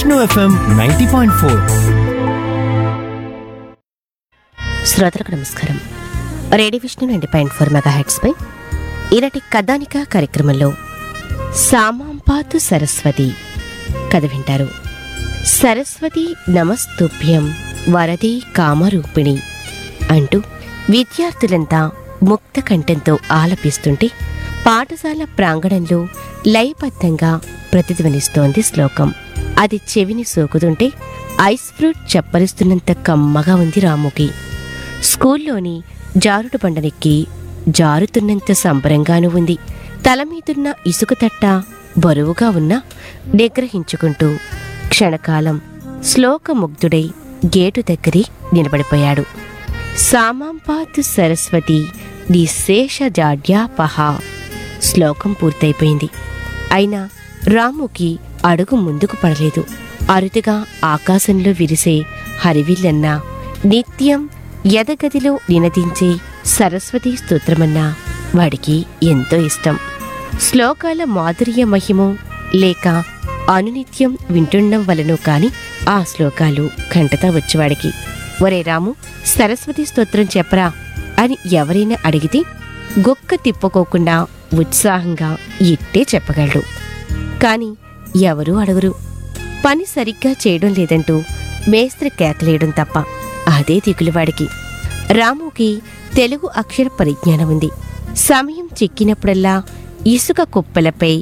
Vishnu FM ninety point four శ్రోతలకు నమస్కారం radio Vishnu ninety point four mega హెడ్స్పై ఈనాటి కథానిక కార్యక్రమంలో సామాంపాతు సరస్వతి కథ వింటారు సరస్వతి నమస్తుభ్యం వరదే కామరూపిణి అంటూ విద్యార్థులంతా ముక్త కంఠంతో ఆలపిస్తుంటే పాఠశాల ప్రాంగణంలో లయబద్ధంగా ప్రతిధ్వనిస్తోంది శ్లోకం అది చెవిని సోకుతుంటే ఐస్ ఫ్రూట్ చప్పరిస్తున్నంత కమ్మగా ఉంది రాముకి స్కూల్లోని జారుడు బండనెక్కి జారుతున్నంత సంబరంగానూ ఉంది తల మీదున్న ఇసుక తట్ట బరువుగా ఉన్నా నిగ్రహించుకుంటూ క్షణకాలం శ్లోకముగ్ధుడై గేటు దగ్గరి నిలబడిపోయాడు సామాంపాతు సరస్వతి నిశేష జాడ్యాపహ శ్లోకం పూర్తయిపోయింది అయినా రాముకి అడుగు ముందుకు పడలేదు అరుదుగా ఆకాశంలో విరిసే హరివిల్లన్నా నిత్యం ఎదగదిలో నినదించే సరస్వతీ స్తోత్రమన్నా వాడికి ఎంతో ఇష్టం శ్లోకాల మాధుర్య మహిమో లేక అనునిత్యం వింటుండడం వలనో కాని ఆ శ్లోకాలు కంటతా వచ్చేవాడికి ఒరే రాము సరస్వతి స్తోత్రం చెప్పరా అని ఎవరైనా అడిగితే గొక్క తిప్పుకోకుండా ఉత్సాహంగా ఇట్టే చెప్పగలడు కాని ఎవరూ అడగరు పని సరిగ్గా చేయడం లేదంటూ మేస్త్రి కేకలేయడం తప్ప అదే దిగులువాడికి రాముకి తెలుగు అక్షర పరిజ్ఞానం ఉంది సమయం చిక్కినప్పుడల్లా ఇసుక కుప్పలపై